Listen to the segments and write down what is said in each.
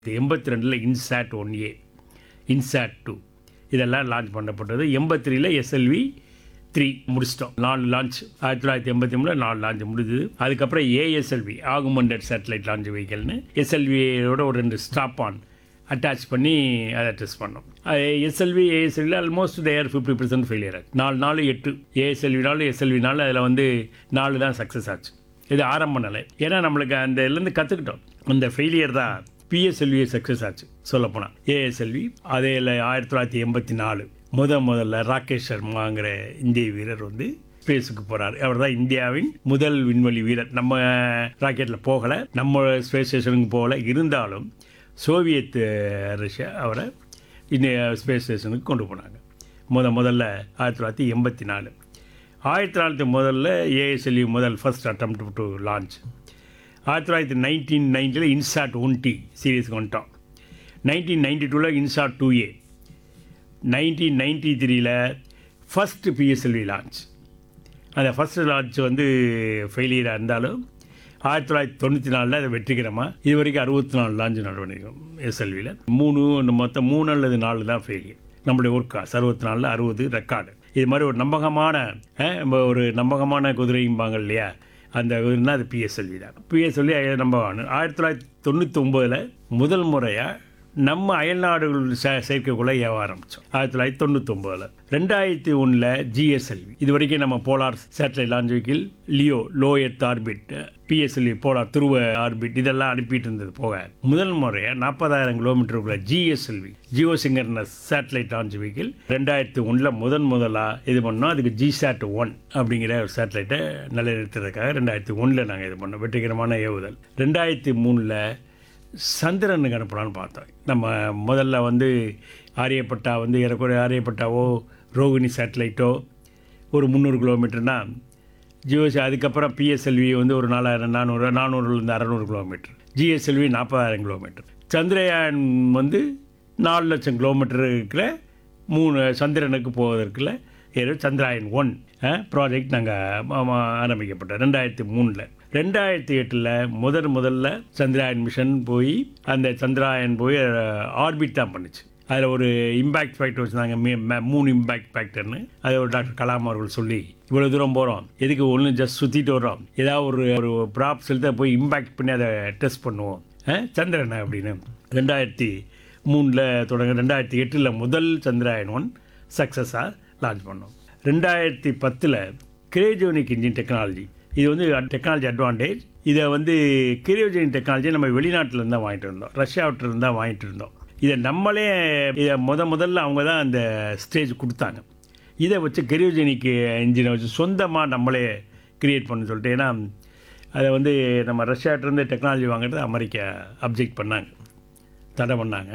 எண்பத்தி ரெண்டில் INSAT one A INSAT two இதெல்லாம் லான்ச் பண்ணப்பட்டது எண்பத்திரியில் எஸ்எல்வி த்ரீ முடிச்சிட்டோம் நாலு லான்ச் ஆயிரத்தி தொள்ளாயிரத்தி எண்பத்தி மூணில் நாலு லான்ச் முடிஞ்சுது அதுக்கப்புறம் ஏஎஸ்எல்வி ஆகுமெண்டட் சேட்டலைட் லான்ச் வெஹிக்கல்னு எஸ்எல்வியோட ஒரு ரெண்டு ஸ்டாப் ஆன் அட்டாச் பண்ணி அதை டெஸ்ட் பண்ணோம் SLV ASLV almost there fifty percent failure ஆச்சு நாலு நாலு எட்டு ஏஎஸ்எல்வினாலும் எஸ்எல்வினாலும் அதில் வந்து நாலு தான் சக்ஸஸ் ஆச்சு இது ஆரம்ப நிலை ஏன்னா நம்மளுக்கு அந்த இதுலேருந்து கற்றுக்கிட்டோம் அந்த ஃபெயிலியர் தான் பிஎஸ்எல்வி சக்ஸஸ் ஆச்சு சொல்லப்போனால் ஏஎஸ்எல்வி அதே ஆயிரத்தி தொள்ளாயிரத்தி எண்பத்தி நாலு முத முதல்ல ராகேஷ் சர்மாங்கிற இந்திய வீரர் வந்து ஸ்பேஸுக்கு போகிறார் அவர் தான் இந்தியாவின் முதல் விண்வெளி வீரர் நம்ம ராக்கெட்டில் போகலை நம்ம ஸ்பேஸ் ஸ்டேஷனுக்கு போகல இருந்தாலும் சோவியத் ரஷ்யா அவரை இந்திய ஸ்பேஸ் ஸ்டேஷனுக்கு கொண்டு போனாங்க முத முதல்ல ஆயிரத்தி தொள்ளாயிரத்தி எண்பத்தி நாலு ஆயிரத்தி தொள்ளாயிரத்தி முதல்ல ஏஎஸ்எல்வி முதல் ஃபர்ஸ்ட் அட்டம் டு லான்ச் ஆயிரத்தி தொள்ளாயிரத்தி நைன்டீன் நைன்ட்டியில் இன்சாட் ஒன் டி சீரீஸ்க்கு வந்துட்டோம் நைன்டீன் நைன்டி டூவில் INSAT two A nineteen ninety த்ரீயில் ஃபஸ்ட்டு பிஎஸ்எல்வி லான்ச் அந்த ஃபஸ்ட்டு லான்ச் வந்து ஃபெயிலியராக இருந்தாலும் ஆயிரத்தி தொள்ளாயிரத்தி தொண்ணூற்றி நாலில் அது வெற்றிகரமாக இது வரைக்கும் அறுபத்தி நாலு லான்ச் நடவடிக்கை எஸ்எல்வியில் மூணு மொத்தம் மூணு அல்லது நாலு தான் ஃபெயிலியர் நம்மளுடைய ஒர்க் அறுபத்தி நாலில் அறுபது ரெக்கார்டு இது மாதிரி ஒரு நம்பகமான அஹ், நம்ம ஒரு நம்பகமான குதிரைம்பாங்க இல்லையா அந்த இதுனா அது பிஎஸ்எல்வி தான் பிஎஸ்எல்வி நம்ம ஆயிரத்தி தொள்ளாயிரத்தி தொண்ணூற்றி ஒம்போதில் முதல் முறையாக நம்ம அயல்நாடுகள் சே செயற்கைக்குள்ளே ஏவ ஆரம்பித்தோம் ஆயிரத்தி தொள்ளாயிரத்தி தொண்ணூத்தொம்போதில் ரெண்டாயிரத்தி ஒன்றில் ஜிஎஸ்எல்வி இது வரைக்கும் நம்ம polar satellite launch vehicle LEO low earth orbit PSLV polar துருவ ஆர்பிட் இதெல்லாம் அனுப்பிட்டு இருந்தது போக முதல் முறையாக நாற்பதாயிரம் கிலோமீட்டருக்குள்ள GSLV geosynchronous satellite launch vehicle ரெண்டாயிரத்தி ஒன்றில் முதன் முதலாக இது பண்ணோம் அதுக்கு ஜிசாட் ஒன் அப்படிங்கிற ஒரு சேட்டலைட்டை நிலைநிறுத்துறதுக்காக ரெண்டாயிரத்தி ஒன்றில் நாங்கள் இது பண்ணோம் வெற்றிகரமான ஏவுதல் ரெண்டாயிரத்தி மூணில் சந்திரனுக்கு அனுப்பலான்னு பார்த்தோம் நம்ம முதல்ல வந்து ஆரியப்பட்டா வந்து ஏறக்குறைய ஆரியப்பட்டாவோ ரோகிணி சேட்டலைட்டோ ஒரு முந்நூறு கிலோமீட்டர்னா ஜியோசி அதுக்கப்புறம் பிஎஸ்எல்வி வந்து ஒரு நாலாயிரம் நானூறு நானூறுலேருந்து அறநூறு கிலோமீட்டர் ஜிஎஸ்எல்வி நாற்பதாயிரம் கிலோமீட்டர் சந்திரயான் வந்து நாலு லட்சம் கிலோமீட்டர் இருக்கிற மூணு சந்திரனுக்கு போவதற்குள்ள ஏதோ சந்திராயன் ஒன் ப்ராஜெக்ட் நாங்கள் ஆரம்பிக்கப்பட்டோம் ரெண்டாயிரத்தி மூணில் ரெண்டாயிரத்தி எட்டில் முதல் முதல்ல சந்திராயன் மிஷன் போய் அந்த சந்திராயன் போய் ஆர்பிட் தான் பண்ணுச்சு அதில் ஒரு இம்பேக்ட் ஃபேக்டர் வச்சுருந்தாங்க மே மே- மூணு இம்பேக்ட் ஃபேக்டர்னு அதை ஒரு டாக்டர் கலாம் அவர்கள் சொல்லி இவ்வளோ தூரம் போகிறோம் எதுக்கு ஒன்று ஜஸ்ட் சுற்றிட்டு வர்றோம் ஏதாவது ஒரு ஒரு ப்ராப் செலுத்த போய் இம்பேக்ட் பண்ணி அதை டெஸ்ட் பண்ணுவோம் அஹ், சந்திரனை அப்படின்னு ரெண்டாயிரத்தி மூணில் தொடங்க ரெண்டாயிரத்தி எட்டில் முதல் சந்திராயன் ஒன் சக்ஸஸாக லான்ச் பண்ணோம் ரெண்டாயிரத்தி பத்தில் கிரேஜோனிக் இன்ஜின் டெக்னாலஜி இது வந்து டெக்னாலஜி அட்வான்டேஜ் இதை வந்து கிரியோஜெனிக் டெக்னாலஜியை நம்ம வெளிநாட்டில் தான் வாங்கிட்டு இருந்தோம் ரஷ்யாவிட்டிருந்து தான் வாங்கிட்டு இருந்தோம் இதை நம்மளே இதை முத முதல்ல அவங்க தான் அந்த ஸ்டேஜ் கொடுத்தாங்க இதை வச்சு கிரியோஜெனிக் இன்ஜினை வச்சு சொந்தமாக நம்மளே கிரியேட் பண்ண சொல்லிட்டு ஏன்னா அதை வந்து நம்ம ரஷ்யாட்டிருந்து டெக்னாலஜி வாங்குறது அமெரிக்கா அப்ஜெக்ட் பண்ணாங்க தடை பண்ணாங்க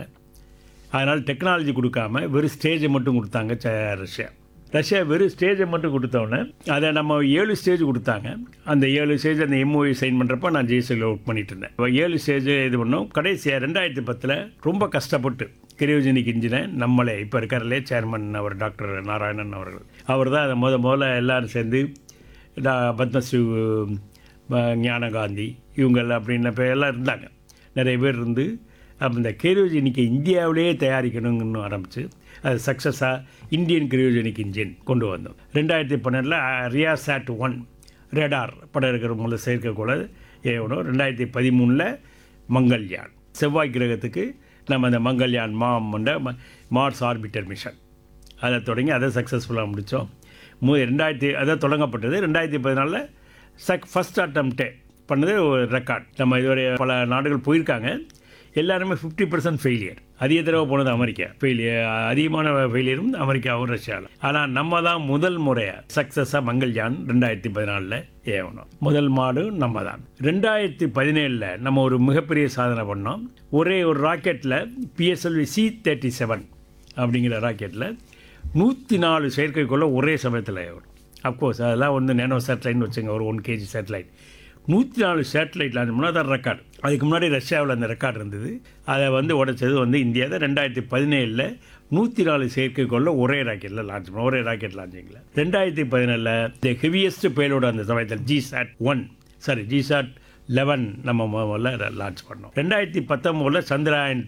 அதனால் டெக்னாலஜி கொடுக்காம வெறும் ஸ்டேஜை மட்டும் கொடுத்தாங்க ச- ரஷ்யா ரஷ்யா வெறும் ஸ்டேஜை மட்டும் கொடுத்தோன்னே அதை நம்ம ஏழு ஸ்டேஜ் கொடுத்தாங்க அந்த ஏழு ஸ்டேஜ் அந்த எம்ஓஐ சைன் பண்ணுறப்ப நான் ஜிஎஸ்டியில் ஒர்க் பண்ணிட்டு இருந்தேன் அப்ப ஏழு ஸ்டேஜ் இது பண்ணோம் கடைசியாக ரெண்டாயிரத்தி பத்தில் ரொம்ப கஷ்டப்பட்டு கிரியோஜெனிக் இன்ஜினை நம்மளே இப்போ இருக்காரலே சேர்மன் அவர் டாக்டர் நாராயணன் அவர்கள் அவர் தான் அதை முத முதல்ல எல்லாரும் சேர்ந்து டா- பத்மஸ்ரீ அஹ், ஞானகாந்தி இவங்க அப்படின்னு இப்போ எல்லாம் இருந்தாங்க நிறைய பேர் இருந்து அப்போ இந்த கிரியோஜெனிக்கை இந்தியாவிலேயே தயாரிக்கணுங்கன்னு ஆரம்பித்து அது சக்ஸஸாக இந்தியன் கிரியோஜெனிக் இன்ஜின் கொண்டு வந்தோம் ரெண்டாயிரத்தி பன்னெண்டில் ரியாசாட் ஒன் ரேடார் படம் இருக்கிற முதல்ல செயற்கைக்கோளை ஏவணும் ரெண்டாயிரத்தி பதிமூணில் மங்கள்யான் செவ்வாய் கிரகத்துக்கு நம்ம அந்த Mangalyaan MOM Mars orbiter mission அதை தொடங்கி அதை சக்ஸஸ்ஃபுல்லாக முடித்தோம் மூ ரெண்டாயிரத்தி அதை தொடங்கப்பட்டது ரெண்டாயிரத்தி பதினாலில் சக் ஃபஸ்ட் அட்டம்ப்டே பண்ணது ஒரு ரெக்கார்ட் நம்ம இதுவரை பல நாடுகள் போயிருக்காங்க எல்லாருமே ஃபிஃப்டி பர்சன்ட் ஃபெயிலியர் அதிக தடவை போனது அமெரிக்கா ஃபெயிலியர் அதிகமான ஃபெயிலியரும் அமெரிக்காவும் ரஷ்யாவில் ஆனால் நம்ம தான் முதல் முறையாக சக்ஸஸாக மங்கள்யான் ரெண்டாயிரத்தி பதினாலில் ஏவணும் முதல் மாடு நம்ம தான் ரெண்டாயிரத்தி பதினேழில் நம்ம ஒரு மிகப்பெரிய சாதனை பண்ணோம் ஒரே ஒரு ராக்கெட்டில் பிஎஸ்எல்வி சி தேர்ட்டி செவன் அப்படிங்கிற ராக்கெட்டில் நூற்றி நாலு செயற்கைக்கோளை ஒரே சமயத்தில் ஏவணும் அஃப்கோர்ஸ் அதெல்லாம் வந்து நேனோ சேட்டலைட்னு வச்சுங்க ஒரு ஒன் கேஜி சேட்டலைட் நூற்றி நாலு சேட்டலைட் லான்ச் பண்ணால் அதான் ரெக்கார்டு அதுக்கு முன்னாடி ரஷ்யாவில் அந்த ரெக்கார்டு இருந்தது அதை வந்து உடைச்சது வந்து இந்தியா தான் ரெண்டாயிரத்தி பதினேழில் நூற்றி நாலு செயற்கைக்கோளில் ஒரே ராக்கெட்டில் லான்ச் பண்ணோம் ஒரே ராக்கெட் லான்ச்சிங்கில் ரெண்டாயிரத்தி பதினேழில் த ஹெவியஸ்ட் பேலோட அந்த சமயத்தில் GSAT one sorry GSAT eleven நம்ம முதல்ல லான்ச் பண்ணோம் ரெண்டாயிரத்தி பத்தொம்போதில் சந்திராயன்